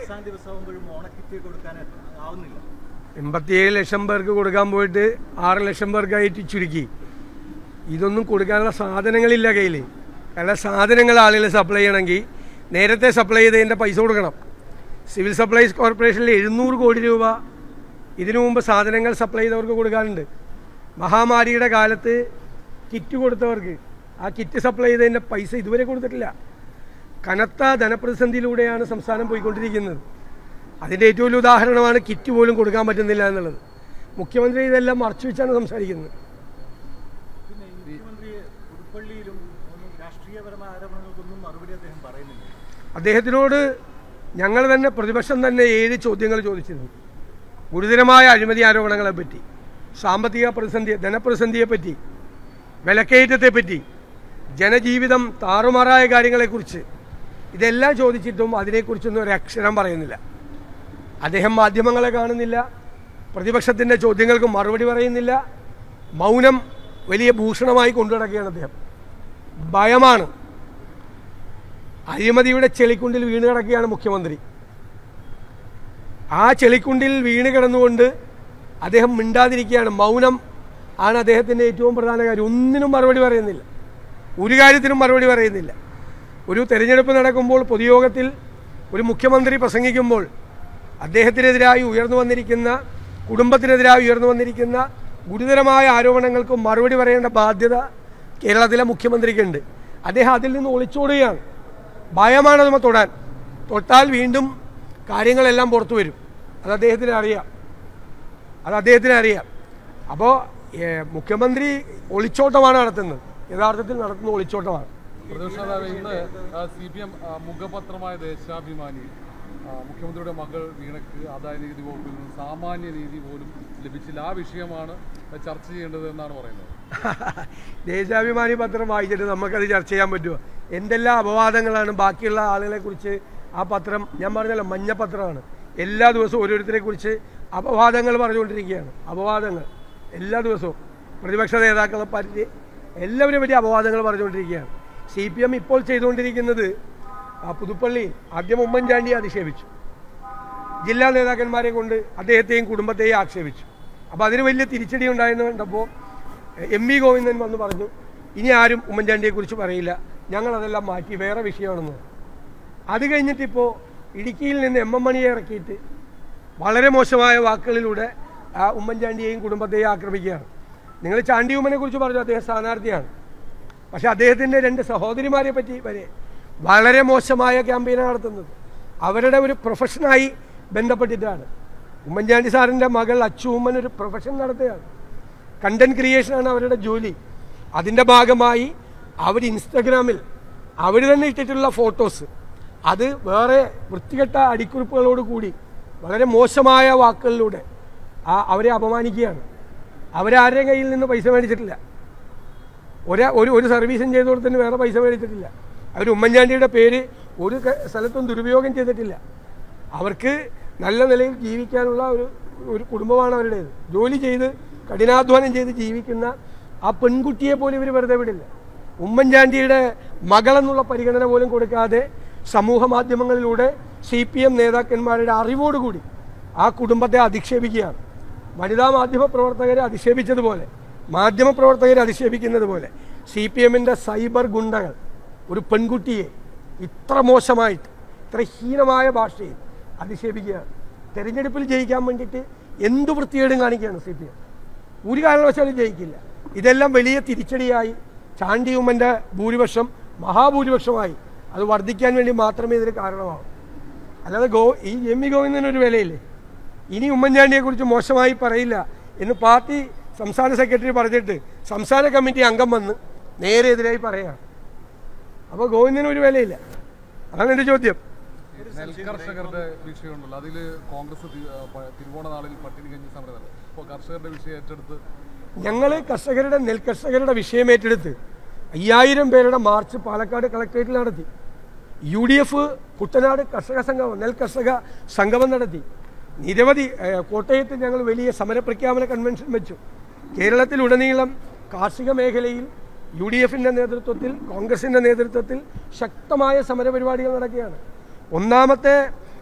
അവസാന ദിവസമാകുമ്പോഴും ഓണക്കിറ്റ് കൊടുക്കാൻ ആവുന്നില്ല എൺപത്തിയേഴ് ലക്ഷം പേർക്ക് കൊടുക്കാൻ പോയിട്ട് ആറ് ലക്ഷം പേർക്കായിട്ട് ചുരുക്കി ഇതൊന്നും കൊടുക്കാനുള്ള സാധനങ്ങളില്ല കയ്യിൽ കാരണം സാധനങ്ങൾ ആളുകൾ സപ്ലൈ ചെയ്യണമെങ്കിൽ നേരത്തെ സപ്ലൈ ചെയ്തതിൻ്റെ പൈസ കൊടുക്കണം സിവിൽ സപ്ലൈസ് കോർപ്പറേഷനിൽ എഴുന്നൂറ് കോടി രൂപ ഇതിനു മുമ്പ് സാധനങ്ങൾ സപ്ലൈ ചെയ്തവർക്ക് കൊടുക്കാനുണ്ട് മഹാമാരിയുടെ കാലത്ത് കിറ്റ് കൊടുത്തവർക്ക് ആ കിറ്റ് സപ്ലൈ ചെയ്തതിൻ്റെ പൈസ ഇതുവരെ കൊടുത്തിട്ടില്ല കനത്ത ധനപ്രതിസന്ധിയിലൂടെയാണ് സംസ്ഥാനം പോയിക്കൊണ്ടിരിക്കുന്നത് അതിൻ്റെ ഏറ്റവും വലിയ ഉദാഹരണമാണ് കിറ്റ് പോലും കൊടുക്കാൻ പറ്റുന്നില്ല എന്നുള്ളത് മുഖ്യമന്ത്രി ഇതെല്ലാം മറച്ചു വെച്ചാണ് സംസാരിക്കുന്നത് പിന്നെ ഈ മുഖ്യമന്ത്രി പുതുപ്പള്ളിയിലും ഒന്നും രാഷ്ട്രീയപരമായ ആരോപണങ്ങൾക്കൊന്നും മറുപടി അദ്ദേഹം പറയുന്നില്ല അദ്ദേഹത്തിനോട് ഞങ്ങൾ തന്നെ പ്രതിപക്ഷം തന്നെ ഏഴ് ചോദ്യങ്ങൾ ചോദിച്ചിരുന്നു ഗുരുതരമായ അഴിമതി ആരോപണങ്ങളെ പറ്റി സാമ്പത്തിക പ്രതിസന്ധി ധനപ്രതിസന്ധിയെപ്പറ്റി വിലക്കയറ്റത്തെപ്പറ്റി ജനജീവിതം താറുമാറായ കാര്യങ്ങളെക്കുറിച്ച് ഇതെല്ലാം ചോദിച്ചിട്ടും അതിനെക്കുറിച്ചൊന്നും ഒരു അക്ഷരം പറയുന്നില്ല അദ്ദേഹം മാധ്യമങ്ങളെ കാണുന്നില്ല പ്രതിപക്ഷത്തിൻ്റെ ചോദ്യങ്ങൾക്ക് മറുപടി പറയുന്നില്ല മൗനം വലിയ ഭൂഷണമായി കൊണ്ടുനടക്കുകയാണ് അദ്ദേഹം ഭയമാണ് അഴിമതിയുടെ ചെളിക്കുണ്ടിൽ വീണ് കിടക്കുകയാണ് മുഖ്യമന്ത്രി ആ ചെളിക്കുണ്ടിൽ വീണ് കിടന്നുകൊണ്ട് അദ്ദേഹം മിണ്ടാതിരിക്കുകയാണ് മൗനം ആണ് അദ്ദേഹത്തിൻ്റെ ഏറ്റവും പ്രധാന കാര്യം ഒന്നിനും മറുപടി പറയുന്നില്ല ഒരു കാര്യത്തിനും മറുപടി പറയുന്നില്ല ഒരു തെരഞ്ഞെടുപ്പ് നടക്കുമ്പോൾ പൊതുയോഗത്തിൽ ഒരു മുഖ്യമന്ത്രി പ്രസംഗിക്കുമ്പോൾ അദ്ദേഹത്തിനെതിരായി ഉയർന്നു വന്നിരിക്കുന്ന കുടുംബത്തിനെതിരായി ഉയർന്നു വന്നിരിക്കുന്ന ഗുരുതരമായ ആരോപണങ്ങൾക്ക് മറുപടി പറയേണ്ട ബാധ്യത കേരളത്തിലെ മുഖ്യമന്ത്രിക്കുണ്ട് അദ്ദേഹം അതിൽ നിന്ന് ഒളിച്ചോടുകയാണ് ഭയമാണ് നമ്മൾ തൊടാൻ തൊട്ടാൽ വീണ്ടും കാര്യങ്ങളെല്ലാം പുറത്തു വരും അത് അദ്ദേഹത്തിന് അറിയാം അത് അദ്ദേഹത്തിന് അറിയാം അപ്പോൾ മുഖ്യമന്ത്രി ഒളിച്ചോട്ടമാണ് നടത്തുന്നത് യഥാർത്ഥത്തിൽ നടത്തുന്ന ഒളിച്ചോട്ടമാണ് പ്രതിപക്ഷ നേതാവ് ഇന്ന് സി പി എം മുഖപത്രമായ ദേശാഭിമാനി ആ, മുഖ്യമന്ത്രിയുടെ മകൾ വീണയ്ക്ക് ആദായ നികുതി വകുപ്പിൽ നിന്ന് സാമാന്യ നീതി പോലും ലഭിച്ചില്ല ആ വിഷയമാണ് ചർച്ച ചെയ്യേണ്ടത് എന്നാണ് പറയുന്നത് ദേശാഭിമാനി പത്രം വായിച്ചിട്ട് നമുക്കത് ചർച്ച ചെയ്യാൻ പറ്റുമോ എന്തെല്ലാം അപവാദങ്ങളാണ് ബാക്കിയുള്ള ആളുകളെ കുറിച്ച് ആ പത്രം ഞാൻ പറഞ്ഞല്ലോ മഞ്ഞപ്പത്രമാണ് എല്ലാ ദിവസവും ഓരോരുത്തരെ കുറിച്ച് അപവാദങ്ങൾ പറഞ്ഞുകൊണ്ടിരിക്കുകയാണ് അപവാദങ്ങൾ എല്ലാ ദിവസവും പ്രതിപക്ഷ നേതാക്കളെ പറ്റി എല്ലാവരെ പറ്റി അപവാദങ്ങൾ പറഞ്ഞുകൊണ്ടിരിക്കുകയാണ് സി പി എം ഇപ്പോൾ ചെയ്തുകൊണ്ടിരിക്കുന്നത് ആ പുതുപ്പള്ളി ആദ്യം ഉമ്മൻചാണ്ടിയെ അധിക്ഷേപിച്ചു ജില്ലാ നേതാക്കന്മാരെ കൊണ്ട് അദ്ദേഹത്തെയും കുടുംബത്തെയും ആക്ഷേപിച്ചു അപ്പോൾ അതിന് വലിയ തിരിച്ചടി ഉണ്ടായെന്ന് കണ്ടപ്പോൾ എം വി ഗോവിന്ദൻ വന്ന് പറഞ്ഞു ഇനി ആരും ഉമ്മൻചാണ്ടിയെക്കുറിച്ച് പറയില്ല ഞങ്ങളതെല്ലാം മാറ്റി വേറെ വിഷയമാണെന്ന് പറഞ്ഞു. അത് കഴിഞ്ഞിട്ടിപ്പോൾ ഇടുക്കിയിൽ നിന്ന് എം എം മണിയെ ഇറക്കിയിട്ട് വളരെ മോശമായ വാക്കുകളിലൂടെ ആ ഉമ്മൻചാണ്ടിയെയും കുടുംബത്തെയും ആക്രമിക്കുകയാണ് നിങ്ങൾ ചാണ്ടി ഉമ്മനെ കുറിച്ച് പറഞ്ഞു അദ്ദേഹം സ്ഥാനാർത്ഥിയാണ് പക്ഷെ അദ്ദേഹത്തിൻ്റെ രണ്ട് സഹോദരിമാരെ പറ്റി വരെ വളരെ മോശമായ ക്യാമ്പയിനാണ് നടത്തുന്നത് അവരുടെ ഒരു പ്രൊഫഷനായി ബന്ധപ്പെട്ടിട്ടാണ് ഉമ്മൻചാണ്ടി സാറിൻ്റെ മകൾ അച്ചു ഉമ്മൻ ഒരു പ്രൊഫഷൻ നടത്തുകയാണ് കണ്ടന്റ് ക്രിയേഷനാണ് അവരുടെ ജോലി അതിൻ്റെ ഭാഗമായി അവർ ഇൻസ്റ്റഗ്രാമിൽ അവർ തന്നെ ഇട്ടിട്ടുള്ള ഫോട്ടോസ് അത് വേറെ വൃത്തികെട്ട അടിക്കുറിപ്പുകളോട് കൂടി വളരെ മോശമായ വാക്കുകളിലൂടെ ആ അവരെ അപമാനിക്കുകയാണ് അവരാരുടെയും കയ്യിൽ നിന്ന് പൈസ മേടിച്ചിട്ടില്ല ഒരാ ഒരു ഒരു സർവീസും ചെയ്തു കൊടുത്തതിന് വേറെ പൈസ മേടിച്ചിട്ടില്ല അവർ ഉമ്മൻചാണ്ടിയുടെ പേര് ഒരു ക- സ്ഥലത്തും ദുരുപയോഗം ചെയ്തിട്ടില്ല അവർക്ക് നല്ല നിലയിൽ ജീവിക്കാനുള്ള ഒരു ഒരു കുടുംബമാണ് അവരുടേത് ജോലി ചെയ്ത് കഠിനാധ്വാനം ചെയ്ത് ജീവിക്കുന്ന ആ പെൺകുട്ടിയെ പോലും ഇവർ വെറുതെ വിടില്ല ഉമ്മൻചാണ്ടിയുടെ മകളെന്നുള്ള പരിഗണന പോലും കൊടുക്കാതെ സമൂഹ മാധ്യമങ്ങളിലൂടെ സി പി എം നേതാക്കന്മാരുടെ അറിവോടുകൂടി ആ കുടുംബത്തെ അധിക്ഷേപിക്കുകയാണ് വനിതാ മാധ്യമ പ്രവർത്തകരെ അധിക്ഷേപിച്ചതുപോലെ മാധ്യമ പ്രവർത്തകരെ അധിക്ഷേപിക്കുന്നത് പോലെ സി പി എമ്മിൻ്റെ സൈബർ ഗുണ്ടകൾ ഒരു പെൺകുട്ടിയെ ഇത്ര മോശമായിട്ട് ഇത്ര ഹീനമായ ഭാഷയിൽ അധിക്ഷേപിക്കുകയാണ് തെരഞ്ഞെടുപ്പിൽ ജയിക്കാൻ വേണ്ടിയിട്ട് എന്ത് വൃത്തികേടും കാണിക്കുകയാണ് സി പി എം ഒരു കാരണവശാലും ജയിക്കില്ല ഇതെല്ലാം വലിയ തിരിച്ചടിയായി ചാണ്ടി ഉമ്മൻ്റെ ഭൂരിപക്ഷം മഹാഭൂരിപക്ഷമായി അത് വർദ്ധിക്കാൻ വേണ്ടി മാത്രമേ ഇതിന് കാരണമാവും അല്ലാതെ ഗോ ഈ എം വി ഗോവിന്ദനൊരു വിലയില്ലേ ഇനി ഉമ്മൻചാണ്ടിയെക്കുറിച്ച് മോശമായി പറയില്ല എന്ന് പാർട്ടി സംസ്ഥാന സെക്രട്ടറി പറഞ്ഞിട്ട് സംസ്ഥാന കമ്മിറ്റി അംഗം വന്ന് നേരെ എതിരായി പറയുകയാണ് അപ്പോൾ ഗോവിന്ദന് ഒരു വിലയില്ല അതാണ് എൻ്റെ ചോദ്യം നെൽകർഷകരുടെ വിഷയമുണ്ടല്ലോ അതിൽ കോൺഗ്രസ് തി- ആ, പ- തിരുവോണ നാളിൽ പട്ടിണി കഞ്ഞി സമരം നടത്തി അപ്പോൾ കർഷകരുടെ വിഷയം ഏറ്റെടുത്ത് ഞങ്ങൾ കർഷകരുടെ നെൽകർഷകരുടെ വിഷയം ഏറ്റെടുത്ത് അയ്യായിരം പേരുടെ മാർച്ച് പാലക്കാട് കളക്ടറേറ്റിൽ നടത്തി യു ഡി എഫ് കുട്ടനാട് കർഷക സംഗമം നെൽ കർഷക സംഗമം നടത്തി നിരവധി ഏഹ്, കോട്ടയത്ത് ഞങ്ങൾ വലിയ സമരപ്രഖ്യാപന കൺവെൻഷൻ വെച്ചു കേരളത്തിലുടനീളം കാർഷിക മേഖലയിൽ യു ഡി എഫിൻ്റെ നേതൃത്വത്തിൽ കോൺഗ്രസിൻ്റെ നേതൃത്വത്തിൽ ശക്തമായ സമരപരിപാടികൾ നടക്കുകയാണ് ഒന്നാമത്തെ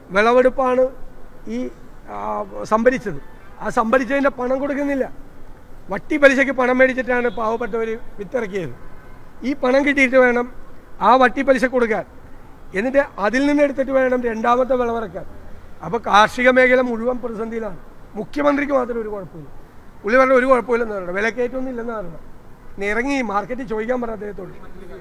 വിളവെടുപ്പാണ് ഈ ആ, സംഭരിച്ചത് ആ സംഭരിച്ചതിൻ്റെ പണം കൊടുക്കുന്നില്ല വട്ടി പലിശയ്ക്ക് പണം മേടിച്ചിട്ടാണ് പാവപ്പെട്ടവർ വിത്തിറക്കിയത് ഈ പണം കിട്ടിയിട്ട് വേണം ആ വട്ടി പലിശ കൊടുക്കാൻ എന്നിട്ട് അതിൽ നിന്ന് എടുത്തിട്ട് വേണം രണ്ടാമത്തെ വിളവിറക്കാൻ അപ്പോൾ കാർഷിക മേഖല മുഴുവൻ പ്രതിസന്ധിയിലാണ് മുഖ്യമന്ത്രിക്ക് മാത്രം ഒരു കുഴപ്പമില്ല പുള്ളി പറഞ്ഞ ഒരു കുഴപ്പമില്ലെന്ന് പറയണം വിലക്കയറ്റമൊന്നും ഇല്ലെന്ന് പറയണം ഇനി ഇറങ്ങി മാർക്കറ്റിൽ ചോദിക്കാൻ പറ അദ്ദേഹത്തോട്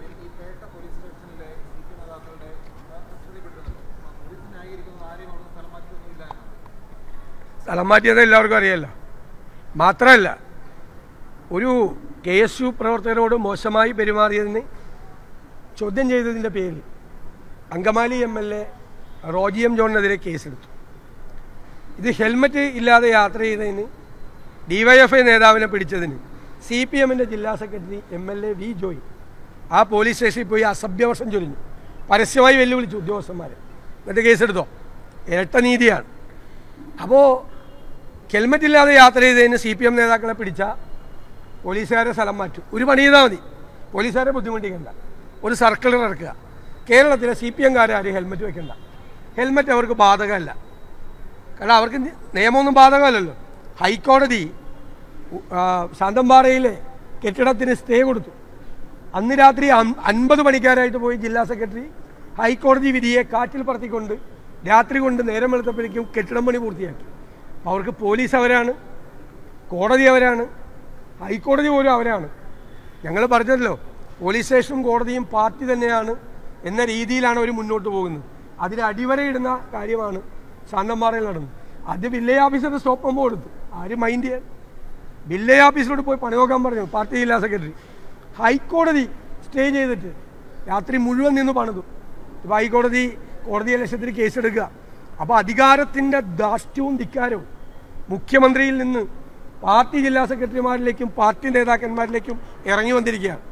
സ്ഥലം മാറ്റിയത് എല്ലാവർക്കും അറിയാമല്ലോ മാത്രമല്ല ഒരു കെ എസ് യു പ്രവർത്തകരോട് മോശമായി പെരുമാറിയതിന് ചോദ്യം ചെയ്തതിൻ്റെ പേരിൽ Angamaly M L A Roji M ജോണിനെതിരെ കേസെടുത്തു ഇത് ഹെൽമറ്റ് ഇല്ലാതെ യാത്ര ചെയ്തതിന് ഡിവൈഎഫ്ഐ നേതാവിനെ പിടിച്ചതിന് സി പി എമ്മിൻ്റെ ജില്ലാ secretary M L A V Joy ആ പോലീസ് സ്റ്റേഷനിൽ പോയി അസഭ്യവർഷം ചൊരിഞ്ഞു പരസ്യമായി വെല്ലുവിളിച്ചു ഉദ്യോഗസ്ഥന്മാരെ എന്നിട്ട് കേസെടുത്തോ ഇരട്ട നീതിയാണ് അപ്പോൾ ഹെൽമറ്റ് ഇല്ലാതെ യാത്ര ചെയ്തതിന് സി പി എം നേതാക്കളെ പിടിച്ച പോലീസുകാരെ സ്ഥലം മാറ്റും ഒരു പണി ചെയ്താൽ മതി പോലീസുകാരെ ബുദ്ധിമുട്ടിക്കണ്ട ഒരു സർക്കിളർ ഇറക്കുക കേരളത്തിലെ സി പി എംകാരെ ആരും ഹെൽമറ്റ് വെക്കണ്ട ഹെൽമറ്റ് അവർക്ക് ബാധകമല്ല കാരണം അവർക്ക് നി- നിയമമൊന്നും ബാധകമല്ലല്ലോ ഹൈക്കോടതി ഉ- ആ, ശാന്തമ്പാറയിലെ കെട്ടിടത്തിന് സ്റ്റേ കൊടുത്തു അന്ന് രാത്രി അം- അൻപത് പണിക്കാരായിട്ട് പോയി ജില്ലാ സെക്രട്ടറി ഹൈക്കോടതി വിധിയെ കാറ്റിൽ പറത്തിക്കൊണ്ട് രാത്രി കൊണ്ട് നേരം വെളുത്തപ്പോഴേക്കും കെട്ടിടം പണി പൂർത്തിയാക്കി അപ്പോൾ അവർക്ക് പോലീസ് അവരാണ് കോടതി അവരാണ് ഹൈക്കോടതി പോലും അവരാണ് ഞങ്ങൾ പറഞ്ഞല്ലോ പോലീസ് സ്റ്റേഷനും കോടതിയും പാർട്ടി തന്നെയാണ് എന്ന രീതിയിലാണ് അവർ മുന്നോട്ട് പോകുന്നത് അതിന് അടിവരയിടുന്ന കാര്യമാണ് ശാന്തമ്പാറയിൽ നടന്നത് അത് വില്ലേജ് ഓഫീസറുടെ സ്റ്റോപ്പ് നമ്പർ കൊടുത്തു ആര് മൈൻഡ് ചെയ്യാൻ വില്ലേജ് ഓഫീസിലോട്ട് പോയി പണി നോക്കാൻ പറഞ്ഞു പാർട്ടി ജില്ലാ സെക്രട്ടറി ഹൈക്കോടതി സ്റ്റേ ചെയ്തിട്ട് രാത്രി മുഴുവൻ നിന്ന് പണിതു ഇപ്പോൾ ഹൈക്കോടതി കോടതി ലക്ഷ്യത്തിൽ കേസെടുക്കുക അപ്പോൾ അധികാരത്തിൻ്റെ ധാർഷ്ട്യവും ധിക്കാരവും മുഖ്യമന്ത്രിയിൽ നിന്ന് പാർട്ടി ജില്ലാ സെക്രട്ടറിമാരിലേക്കും പാർട്ടി നേതാക്കന്മാരിലേക്കും ഇറങ്ങി വന്നിരിക്കുകയാണ്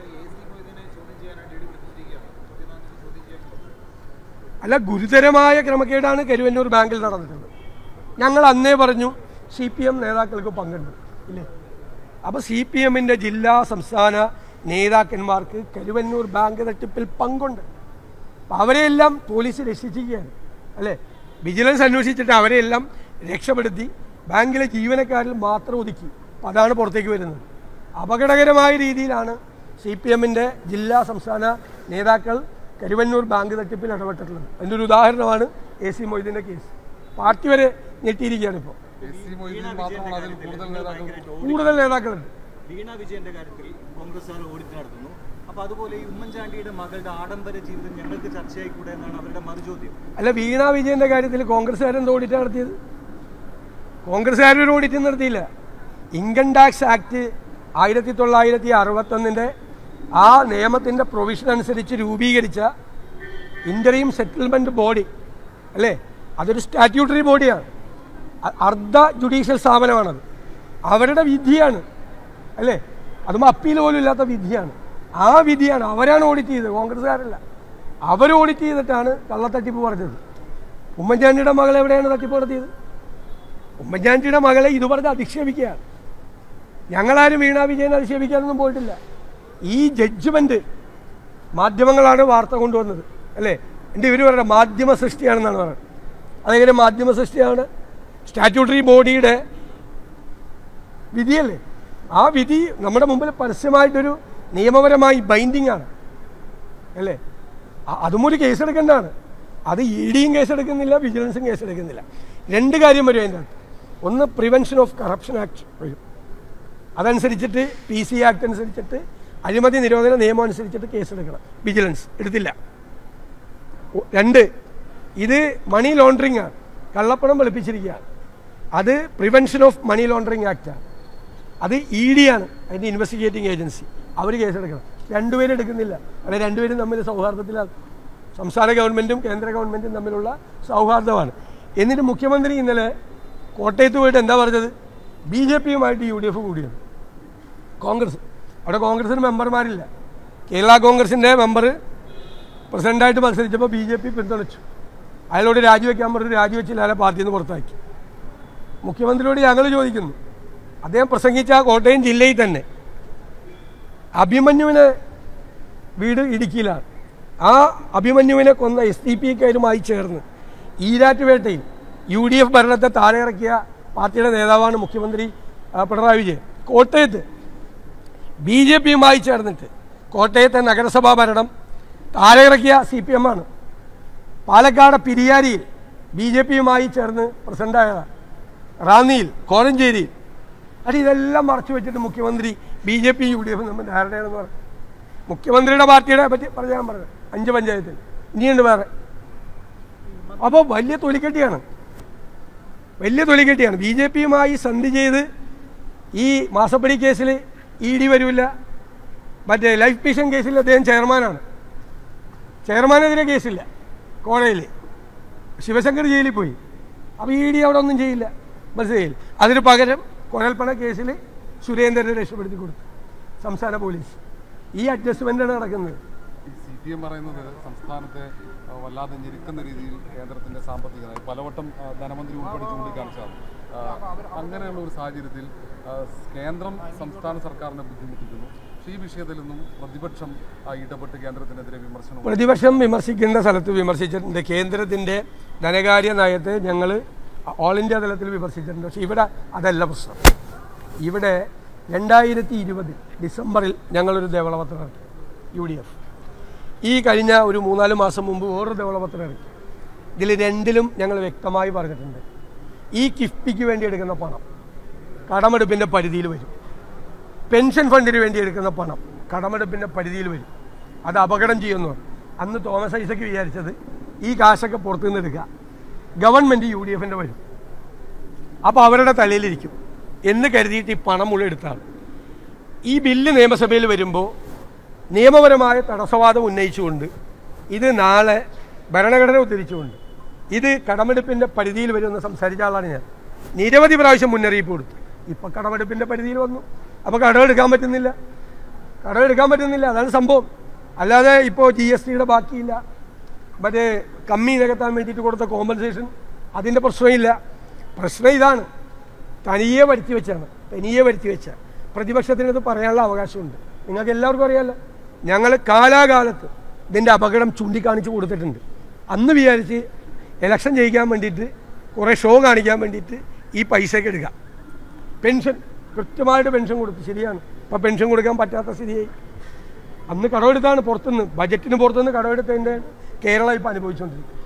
അല്ല ഗുരുതരമായ ക്രമക്കേടാണ് കരുവന്നൂർ ബാങ്കിൽ നടന്നിട്ടുള്ളത് ഞങ്ങൾ അന്നേ പറഞ്ഞു സി പി എം നേതാക്കൾക്ക് പങ്കുണ്ട് ഇല്ലേ അപ്പോൾ സി പി എമ്മിൻ്റെ ജില്ലാ സംസ്ഥാന നേതാക്കന്മാർക്ക് കരുവന്നൂർ ബാങ്ക് തട്ടിപ്പിൽ പങ്കുണ്ട് അപ്പോൾ അവരെയെല്ലാം പോലീസ് രക്ഷിച്ചിരിക്കുകയാണ് അല്ലേ വിജിലൻസ് അന്വേഷിച്ചിട്ട് അവരെയെല്ലാം രക്ഷപ്പെടുത്തി ബാങ്കിലെ ജീവനക്കാരിൽ മാത്രം ഒതുക്കി അപ്പോൾ അതാണ് പുറത്തേക്ക് വരുന്നത് അപകടകരമായ രീതിയിലാണ് സി പി എമ്മിൻ്റെ ജില്ലാ സംസ്ഥാന നേതാക്കൾ കരുവന്നൂർ ബാങ്ക് തട്ടിപ്പിൽ ഇടപെട്ടിട്ടുള്ളത് അതിൻ്റെ ഒരു ഉദാഹരണമാണ് എ സി മൊയ്തീൻ്റെ കേസ് പാർട്ടി വരെ ഞെട്ടിയിരിക്കുകയാണ് ഇപ്പോൾ എ സി മൊയ്തീൻ മാത്രമാണ് അതിൽ കൂടുതൽ നേതാക്കൾ കൂടുതൽ നേതാക്കളുണ്ട് വീണ വിജയന്റെ കാര്യത്തിൽ കോൺഗ്രസ്സുകാർ ഓഡിറ്റ് നടത്തുന്നു അപ്പൊ അതുപോലെ ഈ ഉമ്മൻചാണ്ടിയുടെ മകളുടെ ആഡംബര ജീവിതം ഞങ്ങൾക്ക് ചർച്ചയായിക്കൂടെ എന്നാണ് അവരുടെ മറുചോദ്യം അല്ല വീണ വിജയന്റെ കാര്യത്തിൽ കോൺഗ്രസ്സുകാരെന്ത് ഓഡിറ്റ് നടത്തിയത് കോൺഗ്രസ്സുകാരൊരു ഓഡിറ്റ് നടത്തിയില്ല ഇൻകം ടാക്സ് ആക്ട് ആയിരത്തി തൊള്ളായിരത്തി അറുപത്തൊന്നിൻ്റെ ആ നിയമത്തിൻ്റെ പ്രൊവിഷൻ അനുസരിച്ച് രൂപീകരിച്ച ഇൻ്ററീം സെറ്റിൽമെൻറ്റ് ബോഡി അല്ലേ അതൊരു സ്റ്റാറ്റ്യൂട്ടറി ബോഡിയാണ് അ- അർദ്ധ ജുഡീഷ്യൽ സ്ഥാപനമാണത് അവരുടെ വിധിയാണ് അല്ലേ അതും അപ്പീൽ പോലും ഇല്ലാത്ത വിധിയാണ് ആ വിധിയാണ് അവരാണ് ഓഡിറ്റ് ചെയ്തത് കോൺഗ്രസ്സുകാരല്ല അവർ ഓഡിറ്റ് ചെയ്തിട്ടാണ് കള്ളത്തട്ടിപ്പ് പറഞ്ഞത് ഉമ്മൻചാണ്ടിയുടെ മകൾ എവിടെയാണ് തട്ടിപ്പ് നടത്തിയത് ഉമ്മൻചാണ്ടിയുടെ മകളെ ഇത് പറഞ്ഞ് അധിക്ഷേപിക്കുകയാണ് ഞങ്ങളാരും വീണ വിജയനെ അധിക്ഷേപിക്കാനൊന്നും പോയിട്ടില്ല ഈ ജഡ്ജ്മെന്റ് മാധ്യമങ്ങളാണ് വാർത്ത കൊണ്ടുവന്നത് അല്ലേ എൻ്റെ ഇവർ പറയുന്നത് മാധ്യമ സൃഷ്ടിയാണെന്നാണ് പറയുന്നത് അതെങ്ങനെ മാധ്യമ സൃഷ്ടിയാണ് സ്റ്റാറ്റ്യൂട്ടറി ബോഡിയുടെ വിധിയല്ലേ ആ വിധി നമ്മുടെ മുമ്പിൽ പരസ്യമായിട്ടൊരു നിയമപരമായി ബൈൻഡിങ് ആണ് അല്ലേ അ- അതും ഒരു കേസെടുക്കേണ്ടതാണ് അത് ഇ ഡിയും കേസെടുക്കുന്നില്ല വിജിലൻസും കേസെടുക്കുന്നില്ല രണ്ട് കാര്യം വരും അതിൻ്റെ അകത്ത് ഒന്ന് പ്രിവെൻഷൻ ഓഫ് കറപ്ഷൻ ആക്ട് വരും അതനുസരിച്ചിട്ട് പി സി ആക്ട് അനുസരിച്ചിട്ട് അഴിമതി നിരോധന നിയമം അനുസരിച്ചിട്ട് കേസെടുക്കണം വിജിലൻസ് എടുത്തില്ല ഒ- രണ്ട് ഇത് മണി ലോണ്ടറിംഗ് ആണ് കള്ളപ്പണം വെളുപ്പിച്ചിരിക്കുകയാണ് അത് പ്രിവെൻഷൻ ഓഫ് മണി ലോണ്ടറിംഗ് ആക്റ്റാണ് അത് ഇ ഡി ആണ് അതിൻ്റെ ഇൻവെസ്റ്റിഗേറ്റിംഗ് ഏജൻസി അവർ കേസെടുക്കണം രണ്ടുപേരും എടുക്കുന്നില്ല അവിടെ രണ്ടുപേരും തമ്മിൽ സൗഹാർദ്ദത്തിലാണ് സംസ്ഥാന ഗവൺമെൻറ്റും കേന്ദ്ര ഗവൺമെൻറ്റും തമ്മിലുള്ള സൗഹാർദ്ദമാണ് എന്നിട്ട് മുഖ്യമന്ത്രി ഇന്നലെ കോട്ടയത്ത് പോയിട്ട് എന്താ പറഞ്ഞത് ബി ജെ പിയുമായിട്ട് യു ഡി എഫ് കൂടിയാണ് കോൺഗ്രസ് അവിടെ കോൺഗ്രസിന് മെമ്പർമാരില്ല കേരള കോൺഗ്രസിൻ്റെ മെമ്പർ പ്രസിഡന്റായിട്ട് മത്സരിച്ചപ്പോൾ ബി ജെ പി പിന്തുണച്ചു അയാളോട് രാജിവെക്കാൻ പറഞ്ഞു രാജിവെച്ചില്ല അയാളെ പാർട്ടിയിൽ നിന്ന് പുറത്താക്കി മുഖ്യമന്ത്രിയോട് ഞങ്ങൾ ചോദിക്കുന്നു അദ്ദേഹം പ്രസംഗിച്ച ആ കോട്ടയം ജില്ലയിൽ തന്നെ അഭിമന്യുവിനെ വീട് ഇടുക്കിയിലാണ് ആ അഭിമന്യുവിനെ കൊന്ന എസ് ഡി പി കാരുമായി ചേർന്ന് ഈരാറ്റുപേട്ടയിൽ യു ഡി എഫ് ഭരണത്തെ താഴെ ഇറക്കിയ പാർട്ടിയുടെ നേതാവാണ് മുഖ്യമന്ത്രി ആ, പിണറായി വിജയൻ കോട്ടയത്ത് ബി ജെ പിയുമായി ചേർന്നിട്ട് കോട്ടയത്തെ നഗരസഭാ ഭരണം താഴെ ഇറക്കിയ സി പി എം ആണ് പാലക്കാട് പിരിയാരിയിൽ ബി ജെ പിയുമായി ചേർന്ന് പ്രസിഡന്റായതാണ് റാന്നിയിൽ കോഴഞ്ചേരിയിൽ അത് ഇതെല്ലാം മറച്ചു വെച്ചിട്ട് മുഖ്യമന്ത്രി B J P U D F നമ്മൾ ധാരണയാണെന്ന് പറഞ്ഞു മുഖ്യമന്ത്രിയുടെ പാർട്ടിയുടെ പറ്റി പറഞ്ഞാൽ ഞാൻ പറഞ്ഞത് അഞ്ച് പഞ്ചായത്തിൽ ഇനിയുണ്ട് വേറെ അപ്പോൾ വലിയ തൊലിക്കെട്ടിയാണ് വലിയ തൊലിക്കെട്ടിയാണ് ബി ജെ പിയുമായി സന്ധി ചെയ്ത് ഈ മാസപ്പടി കേസിൽ ഇ ഡി വരില്ല മറ്റേ ലൈഫ് മിഷൻ കേസിൽ അദ്ദേഹം ചെയർമാനാണ് ചെയർമാനെതിരെ കേസില്ല കോടതിയിൽ ശിവശങ്കർ ജയിലിൽ പോയി അപ്പോൾ ഇ ഡി അവിടെ ഒന്നും ചെയ്യില്ല മനസ്സിലായില്ല അതിന് പകരം കുഴൽപ്പണ കേസിൽ സുരേന്ദ്രനെ രക്ഷപ്പെടുത്തി കൊടുത്തു സംസ്ഥാന പോലീസ് ഈ അഡ്ജസ്റ്റ്മെൻ്റാണ് നടക്കുന്നത് ഈ സി പി എം പറയുന്നത് സംസ്ഥാനത്തെ ആ, വല്ലാതെ ഞെരുക്കുന്ന രീതിയിൽ കേന്ദ്രത്തിന്റെ സാമ്പത്തിക നയം പലവട്ടം ആ, ധനമന്ത്രി ഉൾപ്പെടെ ചൂണ്ടിക്കാണിച്ചതാണ് ആ, അങ്ങനെയുള്ള ഒരു സാഹചര്യത്തിൽ ആ, കേന്ദ്രം സംസ്ഥാന സർക്കാരിനെ ബുദ്ധിമുട്ടിക്കുന്നു പക്ഷേ ഈ വിഷയത്തിലൊന്നും പ്രതിപക്ഷം ആ, ഇടപെട്ട് കേന്ദ്രത്തിനെതിരെ വിമർശനം പ്രതിപക്ഷം വിമർശിക്കുന്ന സ്ഥലത്ത് വിമർശിച്ചിട്ടുണ്ട് കേന്ദ്രത്തിൻ്റെ ധനകാര്യ നയത്തെ ഞങ്ങൾ ഓൾ ഇന്ത്യ തലത്തിൽ വിമർശിച്ചിട്ടുണ്ട് പക്ഷേ ഇവിടെ അതല്ല പ്രശ്നം ഇവിടെ രണ്ടായിരത്തി ഇരുപത് ഡിസംബറിൽ ഞങ്ങളൊരു ധവളപത്രം ഇറക്കി യു ഡി എഫ് ഈ കഴിഞ്ഞ ഒരു മൂന്നാല് മാസം മുമ്പ് വേറൊരു ധവളപത്രം ഇറക്കി ഇതിൽ രണ്ടിലും ഞങ്ങൾ വ്യക്തമായി പറഞ്ഞിട്ടുണ്ട് ഈ കിഫ്ബിക്ക് വേണ്ടി എടുക്കുന്ന പണം കടമെടുപ്പിൻ്റെ പരിധിയിൽ വരും പെൻഷൻ ഫണ്ടിന് വേണ്ടി എടുക്കുന്ന പണം കടമെടുപ്പിൻ്റെ പരിധിയിൽ വരും അത് അപകടം ചെയ്യുന്നു അന്ന് തോമസ് ഐസക്ക് വിചാരിച്ചത് ഈ കാശൊക്കെ പുറത്തുനിന്ന് എടുക്കുക ഗവൺമെൻറ് യു ഡി എഫിൻ്റെ വരും അപ്പോൾ അവരുടെ തലയിലിരിക്കും എന്ന് കരുതിയിട്ട് ഈ പണം മുഴുവൻ എടുത്താണ് ഈ ബില്ല് നിയമസഭയിൽ വരുമ്പോൾ നിയമപരമായ തടസ്സവാദം ഉന്നയിച്ചുകൊണ്ട് ഇത് നാളെ ഭരണഘടന ഉദ്ധരിച്ചുകൊണ്ട് ഇത് കടമെടുപ്പിൻ്റെ പരിധിയിൽ വരുമെന്ന് സംസാരിച്ച ആളാണ് ഞാൻ നിരവധി പ്രാവശ്യം മുന്നറിയിപ്പ് കൊടുത്തു ഇപ്പം കടമെടുപ്പിൻ്റെ പരിധിയിൽ വന്നു അപ്പോൾ കടമെടുക്കാൻ പറ്റുന്നില്ല കടമെടുക്കാൻ പറ്റുന്നില്ല അതാണ് സംഭവം അല്ലാതെ ഇപ്പോൾ ജി എസ് ടിയുടെ ബാക്കിയില്ല മറ്റേ കമ്മി നികത്താൻ വേണ്ടിയിട്ട് കൊടുത്ത കോമ്പൻസേഷൻ അതിൻ്റെ പ്രശ്നമില്ല പ്രശ്നം ഇതാണ് തനിയെ വരുത്തി വെച്ചാണ് തനിയെ വരുത്തി വെച്ച പ്രതിപക്ഷത്തിന് ഇത് പറയാനുള്ള അവകാശമുണ്ട് നിങ്ങൾക്ക് എല്ലാവർക്കും അറിയാമല്ലോ ഞങ്ങൾ കാലാകാലത്ത് ഇതിൻ്റെ അപകടം ചൂണ്ടിക്കാണിച്ച് കൊടുത്തിട്ടുണ്ട് അന്ന് വിചാരിച്ച് ഇലക്ഷൻ ജയിക്കാൻ വേണ്ടിയിട്ട് കുറേ ഷോ കാണിക്കാൻ വേണ്ടിയിട്ട് ഈ പൈസയൊക്കെ എടുക്കുക പെൻഷൻ കൃത്യമായിട്ട് പെൻഷൻ കൊടുത്തു ശരിയാണ് ഇപ്പം പെൻഷൻ കൊടുക്കാൻ പറ്റാത്ത സ്ഥിതിയായി അന്ന് കടമെടുത്താണ് പുറത്തുനിന്ന് ബജറ്റിന് പുറത്തുനിന്ന് കടമെടുത്തതിൻ്റെ കേരളം ഇപ്പം അനുഭവിച്ചുകൊണ്ടിരിക്കുന്നത്